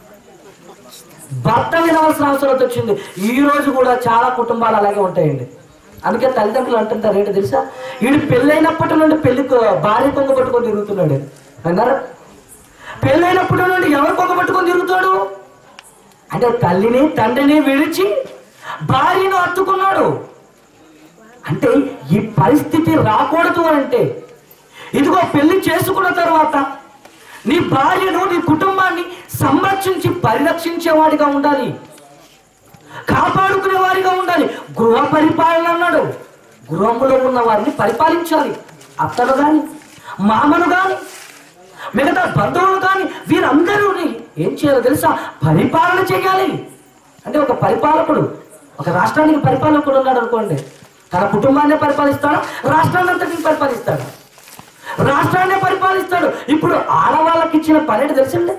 భర్త వినవలసిన అవసరం వచ్చింది ఈ రోజు కూడా చాలా కుటుంబాలు అలాగే ఉంటాయండి అందుకే తల్లిదండ్రులు అంటుంటారు ఏంటో తెలుసా వీడు పెళ్ళైనప్పటి నుండి పెళ్లి భార్య కొంగ పట్టుకొని తిరుగుతున్నాడు అన్నారు పెళ్ళైనప్పటి నుండి ఎవరు కొంగ పట్టుకొని తిరుగుతాడు అంటే తల్లిని తండ్రిని విడిచి భార్యను హత్తుకున్నాడు అంటే ఈ పరిస్థితి రాకూడదు అంటే ఇదిగో పెళ్లి చేసుకున్న తర్వాత నీ భార్యను నీ కుటుంబాన్ని సంరక్షించి పరిరక్షించేవాడిగా ఉండాలి కాపాడుకునేవాడిగా ఉండాలి గృహ పరిపాలన అన్నాడు గృహంలో ఉన్న వారిని పరిపాలించాలి అత్తను గాని మామను గాని మిగతా బంధువులు కానీ వీరందరూ ఏం చేయాలో తెలుసా పరిపాలన చేయాలి అంటే ఒక పరిపాలకుడు ఒక రాష్ట్రానికి పరిపాలకుడు ఉన్నాడు అనుకోండి తన కుటుంబాన్ని పరిపాలిస్తాడు రాష్ట్రాన్ని అంతటిని పరిపాలిస్తాడు రాష్ట్రాన్ని పరిపాలిస్తాడు ఇప్పుడు ఆడవాళ్ళకి ఇచ్చిన పని ఏంటి తెలిసిందే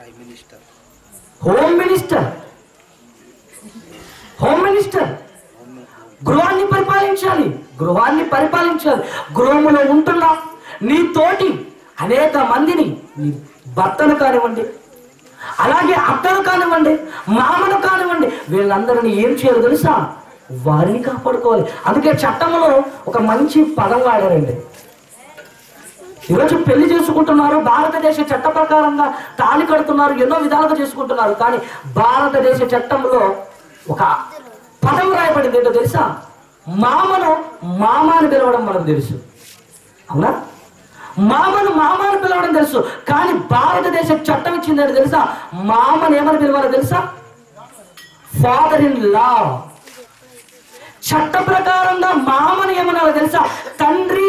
హోమ్ మినిస్టర్ హోమ్ మినిస్టర్ గృహాన్ని పరిపాలించాలి గృహాన్ని పరిపాలించాలి గృహములో ఉంటున్న నీ తోటి అనేక మందిని నీ భర్తను కానివ్వండి అలాగే అత్తను కానివ్వండి మామను కానివ్వండి వీళ్ళందరినీ ఏం చేయాలి తెలుసా వారిని కాపాడుకోవాలి అందుకే చట్టంలో ఒక మంచి పదం వాడారండి ఈరోజు పెళ్లి చేసుకుంటున్నారు భారతదేశ చట్ట ప్రకారంగా తాళి కడుతున్నారు ఎన్నో విధాలుగా చేసుకుంటున్నారు కానీ భారతదేశ చట్టంలో ఒక పదం రాయబడింది ఏంటో తెలుసా మామను మామ అని పిలవడం మనకు తెలుసు అవునా మామను మామ అని పిలవడం తెలుసు కానీ భారతదేశ చట్టం ఇచ్చింది ఏంటో తెలుసా మామను ఏమని పిలవాలో తెలుసా ఫాదర్ ఇన్ లా చట్ట ప్రకారంగా మామని ఏమన్నారో తెలుసా తండ్రి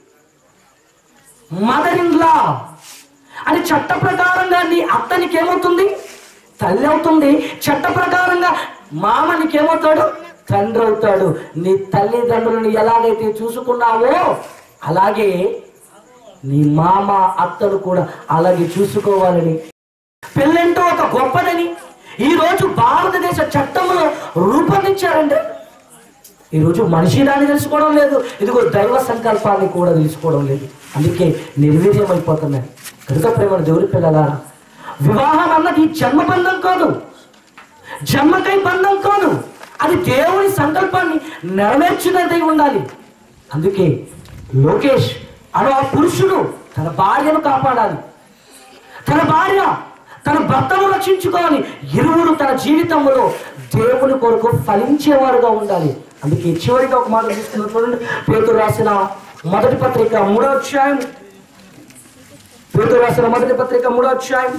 మదర్ ఇన్ లా అని చట్ట ప్రకారంగా నీ అత్తనికి ఏమవుతుంది తల్లి అవుతుంది చట్ట ప్రకారంగా మామ నీకేమవుతాడు తండ్రి అవుతాడు నీ తల్లిదండ్రులను ఎలాగైతే చూసుకున్నావో అలాగే నీ మామ అత్తను కూడా అలాగే చూసుకోవాలని పెళ్ళంటూ ఒక గొప్పదని ఈ రోజు భారతదేశ చట్టంలో రూపొందించారండి ఈరోజు మనిషి దాన్ని తెలుసుకోవడం లేదు ఇదిగో దైవ సంకల్పాన్ని కూడా తెలుసుకోవడం లేదు అందుకే నిర్వీర్యం అయిపోతున్నాయి కనుక ప్రేమ దేవుడి పిల్లలారా వివాహం అన్నది జన్మ బంధం కాదు జన్మకై బంధం కాదు అది దేవుని సంకల్పాన్ని నెరవేర్చినదై ఉండాలి అందుకే లోకేష్ అను ఆ పురుషుడు తన భార్యను కాపాడాలి తన భార్య తన భర్తను రక్షించుకోవాలి ఇరువురు తన జీవితంలో దేవుని కొరకు ఫలించేవారుగా ఉండాలి అందుకే చివరిగా ఒక మాట తీసుకున్న చూడండి పేతురు రాసిన మొదటి పత్రిక మూడో అధ్యాయం పేతురు రాసిన మొదటి పత్రిక మూడో అధ్యాయం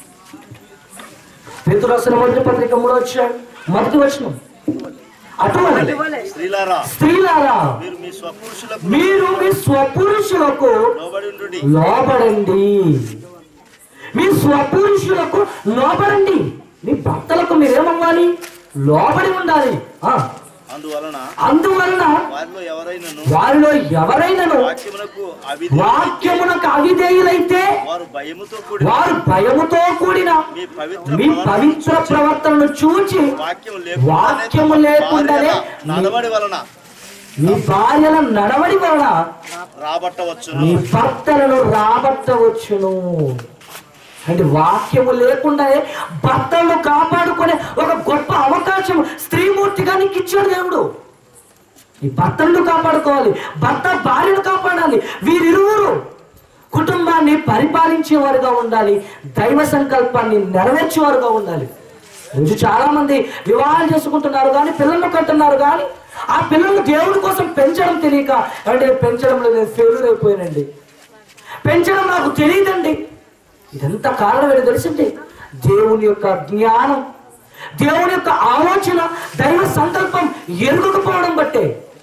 పేతురు రాసిన మొదటి పత్రిక మూడో అధ్యాయం మొదటి వచనం అటువంటి స్త్రీలారా స్త్రీలారా మీరు మీ స్వపురుషులకు మీరు మీ స్వపురుషులకు లోబడి ఉండుడి. లోబడండి మీ స్వపురుషులకు లోబడండి మీ భర్తలకు మీరేమవ్వాలి లోబడి ఉండాలి ఆ, అందువలన అందువలన వారిలో ఎవరైనాను వారిలో ఎవరైనాను వాక్యమునకు అవిధి వాక్యమునకు అవిధేయులైతే వారు భయముతో కూడి వారు భయముతో కూడిన మీ పవిత్ర మీ పవిత్ర ప్రవర్తనను చూచి వాక్యం వాక్యము లేకుండానే నడవడి వలన మీ భార్యల నడవడి వలన రాబట్టవచ్చును నీ భర్తలను రాబట్టవచ్చును అంటే వాక్యము లేకుండానే భర్తలను కాపాడుకునే ఒక గొప్ప అవకాశం స్త్రీమూర్తిగా నీకు ఇచ్చాడు దేవుడు ఈ భర్తలను కాపాడుకోవాలి భర్త భార్యను కాపాడాలి వీరిరువురు కుటుంబాన్ని పరిపాలించేవారుగా ఉండాలి దైవ సంకల్పాన్ని నెరవేర్చేవారుగా ఉండాలి రోజు చాలా మంది వివాహాలు చేసుకుంటున్నారు కానీ పిల్లలను కట్టున్నారు కానీ ఆ పిల్లలు దేవుడి కోసం పెంచడం తెలియక అంటే పెంచడంలో నేను ఫెయిల్యూర్ అయిపోయానండి పెంచడం నాకు తెలియదండి ఇదంతా కారణం ఏంటో తెలిసింది దేవుని యొక్క జ్ఞానం దేవుని యొక్క ఆలోచన దైవ సంకల్పం ఎరుగుకపోవడం బట్టే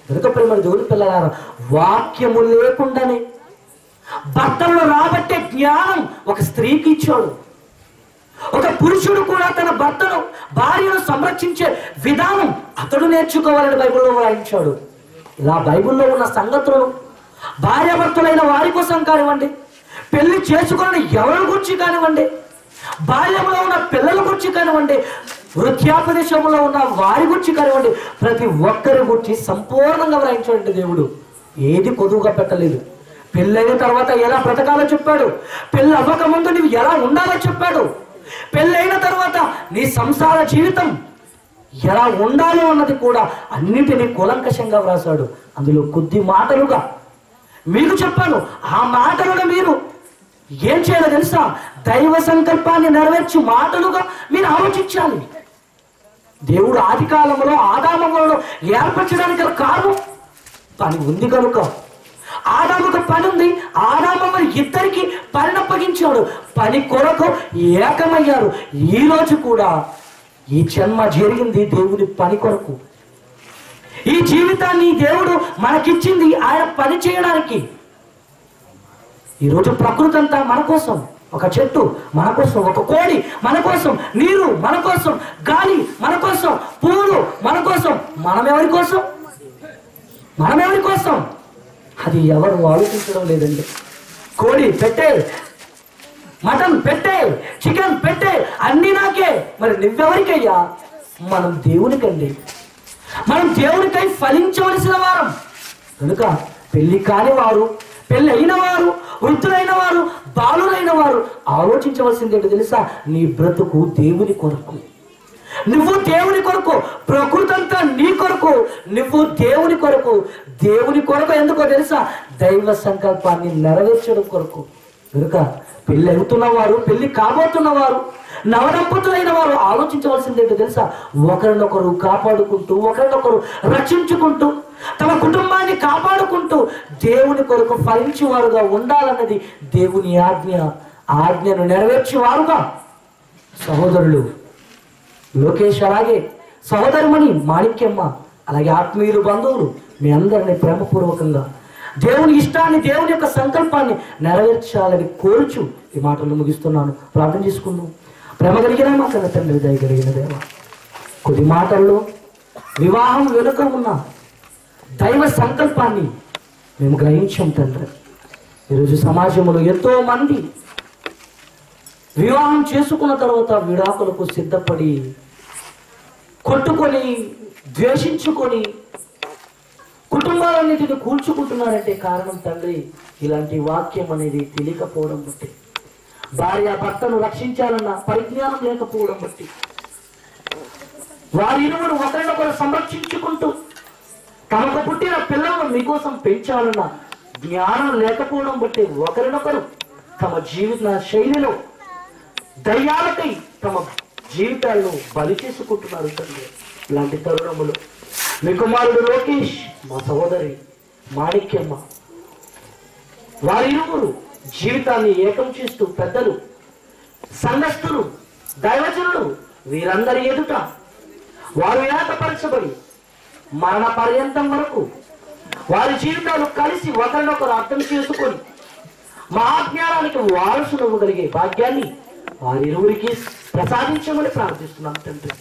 కనుక ప్రేమ దేవుని పిల్లలారా వాక్యము లేకుండానే భర్తలను రాబట్టే జ్ఞానం ఒక స్త్రీకి ఇచ్చాడు ఒక పురుషుడు కూడా తన భర్తను భార్యను సంరక్షించే విధానం అతడు నేర్చుకోవాలని బైబిల్లో వ్రాయించాడు ఇలా బైబిల్లో ఉన్న సంగతులను భార్యాభర్తలైన వారి కోసం కానివ్వండి పెళ్లి చేసుకుని ఎవరి గురించి కానివ్వండి బాల్యంలో ఉన్న పిల్లల గురించి కానివ్వండి వృద్ధాపదేశంలో ఉన్న వారి గురించి కానివ్వండి ప్రతి ఒక్కరి గురించి సంపూర్ణంగా వ్రాయించాడు దేవుడు ఏది కొదువుగా పెట్టలేదు పెళ్ళైన తర్వాత ఎలా బ్రతకాలో చెప్పాడు పెళ్ళి అవ్వక ముందు నువ్వు ఎలా ఉండాలో చెప్పాడు పెళ్ళైన తర్వాత నీ సంసార జీవితం ఎలా ఉండాలో అన్నది కూడా అన్నిటినీ కూలంకషంగా వ్రాసాడు అందులో కొద్ది మాటలుగా మీకు చెప్పాను ఆ మాటలను మీరు ఏం చేయాలో తెలుసా దైవ సంకల్పాన్ని నెరవేర్చి మాటలుగా మీరు ఆలోచించాలి దేవుడు ఆది కాలంలో ఆదామంలో ఏర్పరచడానికి గల కారణం పని ఉంది కనుక ఆదాముకు పని ఉంది ఆదామమ్మని ఇద్దరికి పని అప్పగించాడు పని కొరకు ఏకమయ్యారు ఈ రోజు కూడా ఈ జన్మ జరిగింది దేవుని పని కొరకు ఈ జీవితాన్ని దేవుడు మనకిచ్చింది ఆయన పని చేయడానికి ఈరోజు ప్రకృతి అంతా మన కోసం ఒక చెట్టు మన కోసం ఒక కోడి మన కోసం నీరు మన కోసం గాలి మన కోసం పూలు మన కోసం మనం ఎవరి కోసం మనం ఎవరి కోసం అది ఎవరు ఆలోచించడం లేదండి కోడి పెట్టే మటన్ పెట్టే చికెన్ పెట్టే అన్ని నాకే మరి నువ్వెవరికయ్యా మనం దేవునికండి మనం దేవునికై ఫలించవలసిన వారం కనుక పెళ్లి కాని వారు పెళ్లి అయిన వారు వృద్ధులైన వారు బాలురైన వారు ఆలోచించవలసింది ఏంటో తెలుసా నీ బ్రతుకు దేవుని కొరకు నువ్వు దేవుని కొరకు ప్రకృతి అంతా నీ కొరకు నువ్వు దేవుని కొరకు దేవుని కొరకు ఎందుకో తెలుసా దైవ సంకల్పాన్ని నెరవేర్చడం కొరకు కనుక పెళ్లి అవుతున్న వారు పెళ్లి కాబోతున్న వారు నవదంపతులైన వారు ఆలోచించవలసింది ఏంటో తెలుసా ఒకరినొకరు కాపాడుకుంటూ ఒకరినొకరు రక్షించుకుంటూ తమ కుటుంబాన్ని కాపాడుకుంటూ దేవుని కొరకు ఫలించేవారుగా ఉండాలన్నది దేవుని ఆజ్ఞ ఆజ్ఞను నెరవేర్చేవారుగా సహోదరులు లోకేష్ అలాగే సహోదరుమణి మాణిక్యమ్మ అలాగే ఆత్మీయులు బంధువులు మీ అందరిని ప్రేమపూర్వకంగా దేవుని ఇష్టాన్ని దేవుని యొక్క సంకల్పాన్ని నెరవేర్చాలని కోరుచు ఈ మాటలు ముగిస్తున్నాను ప్రార్థన చేసుకుందాం ప్రేమ కలిగిన మా కన్న తండ్రి దయ కలిగిన దేవ కొద్ది మాటల్లో వివాహం వెనుక ఉన్న దైవ సంకల్పాన్ని మేము గ్రహించాం తండ్రి ఈరోజు సమాజంలో ఎంతో మంది వివాహం చేసుకున్న తర్వాత విడాకులకు సిద్ధపడి కొట్టుకొని ద్వేషించుకొని కుటుంబాలన్నిటిని కూల్చుకుంటున్నారంటే కారణం తండ్రి ఇలాంటి వాక్యం అనేది తెలియకపోవడం బట్టి భార్య భర్తను రక్షించాలన్న పరిజ్ఞానం లేకపోవడం బట్టి వారి ఇరువురు ఒకరినొకరు సంరక్షించుకుంటూ తమకు పుట్టిన పిల్లలను మీకోసం పెంచాలన్న జ్ఞానం లేకపోవడం బట్టి ఒకరినొకరు తమ జీవిత శైలిలో దయ్యాలకై తమ జీవితాలను బలి చేసుకుంటున్నారు తండ్రి ఇలాంటి తరుణములు మీ కుమారుడు లోకేష్ మా సహోదరి మాణిక్యమ్మ వారి ఇరువురు జీవితాన్ని ఏకం చేస్తూ పెద్దలు సంఘస్థులు దైవజనులు వీరందరి ఎదుట వారు ఏకపరచబడి మరణ పర్యంతం వరకు వారి జీవితాలు కలిసి ఒకరినొకరు అర్థం చేసుకొని మహాజ్ఞానానికి వారసులు ఇవ్వగలిగే భాగ్యాన్ని వారిరువురికి ప్రసాదించమని ప్రార్థిస్తున్నాం తండ్రి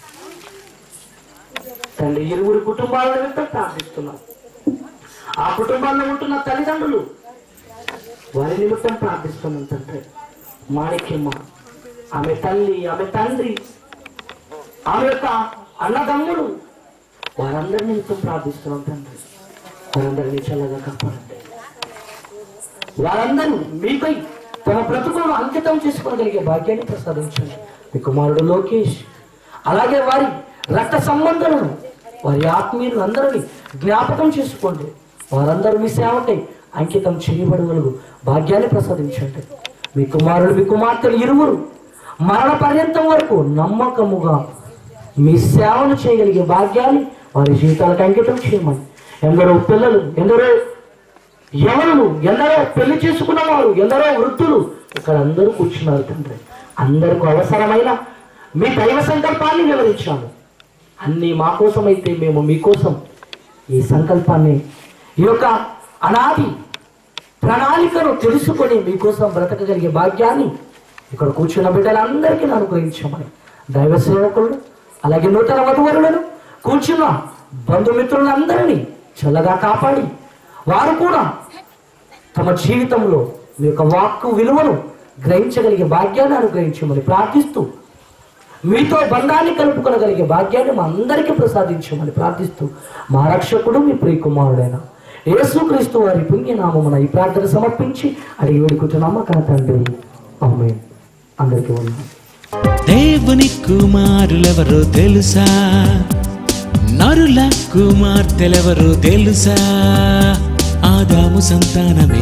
తండ్రి ఇరువురి కుటుంబాల నిమిత్తం ప్రార్థిస్తున్నాం ఆ కుటుంబాల్లో ఉంటున్న తల్లిదండ్రులు వారి నిమిత్తం ప్రార్థిస్తున్నాం తండ్రి మాణిక్యమ్మ ఆమె తల్లి ఆమె తండ్రి ఆమె యొక్క అన్నదమ్ములు వారందరి నిమిత్తం ప్రార్థిస్తున్నాం తండ్రి వారందరినీ చల్లగా కాపాడండి వారందరూ మీపై తమ బ్రతుకులను అంకితం చేసుకోగలిగే భాగ్యాన్ని ప్రసాదించండి మీ కుమారుడు లోకేష్ అలాగే వారి రక్త సంబంధాలను వారి ఆత్మీయులు అందరినీ జ్ఞాపకం చేసుకోండి వారందరూ మీ సేవకై అంకితం చేయబడగలగు భాగ్యాన్ని ప్రసాదించండి మీ కుమారుడు మీ కుమార్తెలు ఇరువురు మరణ పర్యంతం వరకు నమ్మకముగా మీ సేవను చేయగలిగే భాగ్యాన్ని వారి జీవితాలకు అంకితం చేయమని ఎందరో పిల్లలు ఎందరో ఎవరు ఎందరో పెళ్లి చేసుకున్న వారు ఎందరో వృద్ధులు ఇక్కడ అందరూ కూర్చున్నారు తండ్రి అందరికి అవసరమైన మీ దైవ సంకల్పాన్ని వివరించాము అన్నీ మా కోసం అయితే మేము మీకోసం ఈ సంకల్పాన్ని ఈ యొక్క అనాది ప్రణాళికను తెలుసుకొని మీకోసం బ్రతకగలిగే భాగ్యాన్ని ఇక్కడ కూర్చున్న బిడ్డలందరికీ అనుగ్రహించమని దైవ సేవకులను అలాగే నూతన వధువరులను కూర్చున్న బంధుమిత్రులందరినీ చల్లగా కాపాడి వారు కూడా తమ జీవితంలో మీ యొక్క వాక్కు విలువను గ్రహించగలిగే భాగ్యాన్ని అనుగ్రహించమని ప్రార్థిస్తూ మీతో బంధాన్ని కలుపుకొనగలిగే భాగ్యాన్ని మా అందరికీ ప్రసాదించమని ప్రార్థిస్తూ మా రక్షకుడు మీ ప్రియకుమారుడైన యేసుక్రీస్తు వారి పుణ్యనామమున ఈ ప్రార్థన సమర్పించి అడిగి వేడుకుంటున్నామా కన తండ్రి అమ్మే అందరికీ ఉన్నాం దేవుని కుమారులెవరో తెలుసా నరుల కుమార్తెలెవరో తెలుసా ఆదాము సంతానమే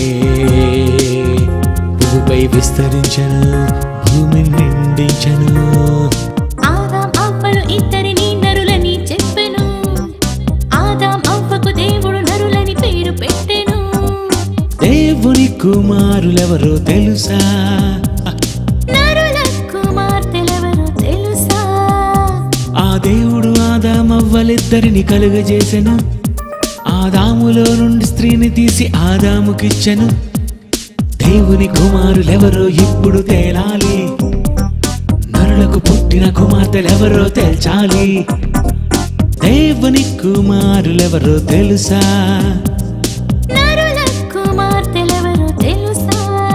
భూమిపై విస్తరించను భూమిని నిండించను ఆదాం అవ్వలు ఇద్దరిని నరులని చెప్పెను ఆదాం అవ్వకు దేవుడు నరులని పేరు పెట్టెను దేవుని కుమారులెవరో తెలుసా నరుల కుమార్తెలెవరో తెలుసా ఆ దేవుడు ఆదామవ్వలిద్దరిని కలుగజేసెను ఆదాములో నుండి స్త్రీని తీసి ఆదాముకిచ్చెను దేవుని కుమారులెవరో ఇప్పుడు తేలాలి నరులకు పుట్టిన కుమార్తెలెవరో తేల్చాలి దేవుని కుమారులెవరో తెలుసా నరుల కుమార్తెలెవరో తెలుసా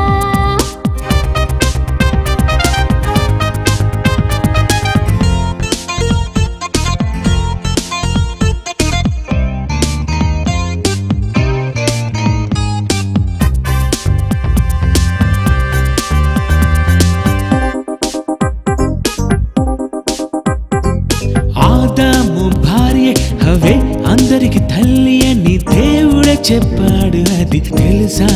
ఆదాము భార్య అవే అందరికి తల్లి అని దేవుడే చెప్పాడు అది తెలుసా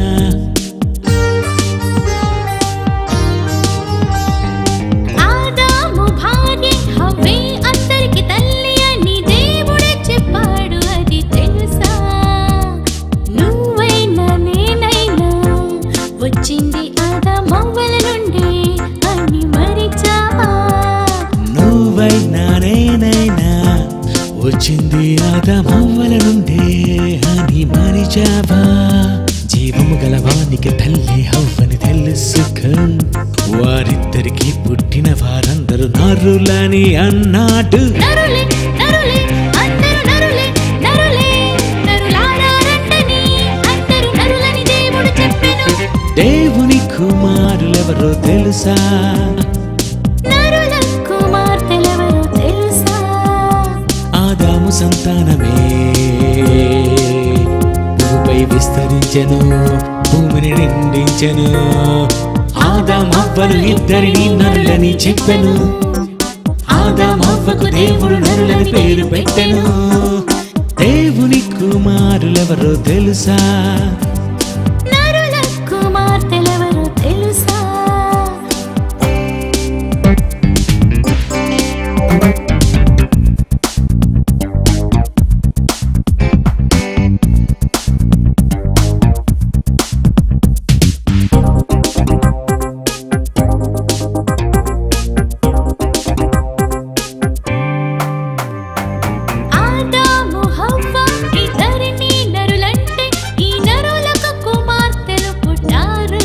ఆదాము భార్య హవ్వే అందరికి తల్లి అని దేవుడే చెప్పాడు అది తెలుసా నువ్వైనా నేనైనా వచ్చింది ఆదామవ్వల నుండి అని మరిచావా నువ్వైనా నేనైనా వచ్చింది ఆదామవ్వల నుండే అని మరిచావా జీవము గలవానికి తల్లి హవ్వని తెలుసుకో వారిద్దరికి పుట్టిన వారందరూ నరులని అన్నాడు నరులే నరులే అందరూ నరులే నరులే నరులారా రండని అందరూ నరులని దేవుడు చెప్పెను దేవుని కుమారులెవరో తెలుసా నరుల కుమార్తెలెవరో తెలుసా ఆదాము సంతానమే భూమిపై విస్తరించెను భూమిని నిండించెను ఆదామవ్వలు ఇద్దరిని నరులని చెప్పెను ఆదామవ్వకు దేవుడు నరులని పేరు పెట్టెను దేవుని కుమారులెవరో తెలుసా నరుల కుమార్తెలెవరో తెలుసా ఆదాము హవ్వ ఇద్దరిని నరులంటే ఈ నరులకు కుమార్తెలు పుట్టారు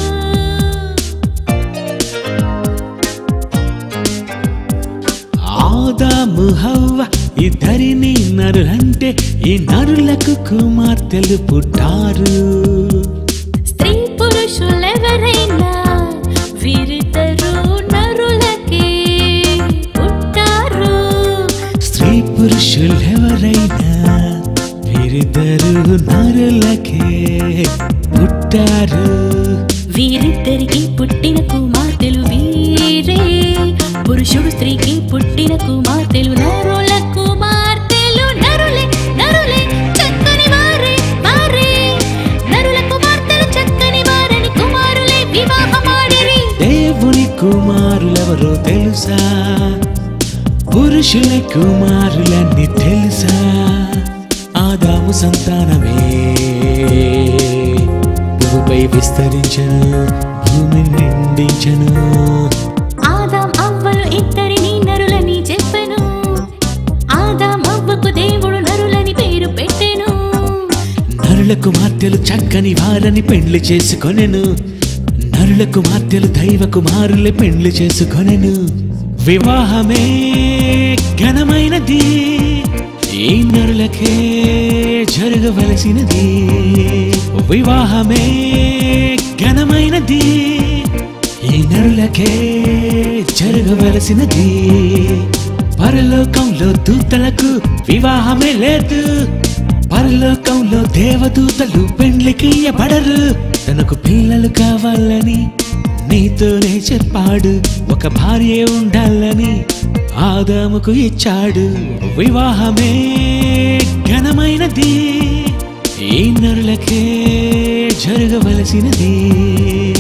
ఆదాము హవ్వ ఇద్దరిని నరులంటే ఈ నరులకు కుమార్తెలు పుట్టారు స్త్రీ పురుషులెవరైనా వీరిద్దరు నరులకే పుట్టారు స్త్రీ పురుషులెవరైనా వీరిద్దరు నరులకే పుట్టారు వీరిద్దరికి పుట్టిన కుమార్తెలు వీరే పురుషుడు స్త్రీకి పుట్టిన కుమార్తెలు నరుల కుమార్తెలు నరులే నరులే చక్కని వారే వారే నరుల కుమార్తెలు చక్కని వారని కుమారులే వివాహమాడిరి దేవుని కుమారులెవరో తెలుసా పురుషుల కుమారులన్నీ తెలుసా ఆదాము సంతానమే భూమిపై విస్తరించను భూమిని నిండించను ఆదాం అవ్వలు ఇద్దరిని నరులని చెప్పెను ఆదాం అవ్వకు దేవుడు నరులని పేరు నరుల కుమార్తెలు చక్కని వారని పెండ్లి చేసుకొనెను నరుల కుమార్తెలు దైవ కుమారులే పెండ్లి చేసుకొనెను వివాహమే ఘనమైనది ఈ నరులకే జరగవలసినది వివాహమే ఘనమైనది ఈ నరులకే జరగవలసినది పరలోకంలో దూతలకు వివాహమే లేదు పరలోకంలో దేవదూతలు పెండ్లికి ఇయ్యబడరు తనకు పిల్లలు కావాలని నీతోనే చెప్పాడు ఒక భార్య ఉండాలని ఆదాముకు ఇచ్చాడు వివాహమే ఘనమైనది ఈ నరులకే జరగవలసినది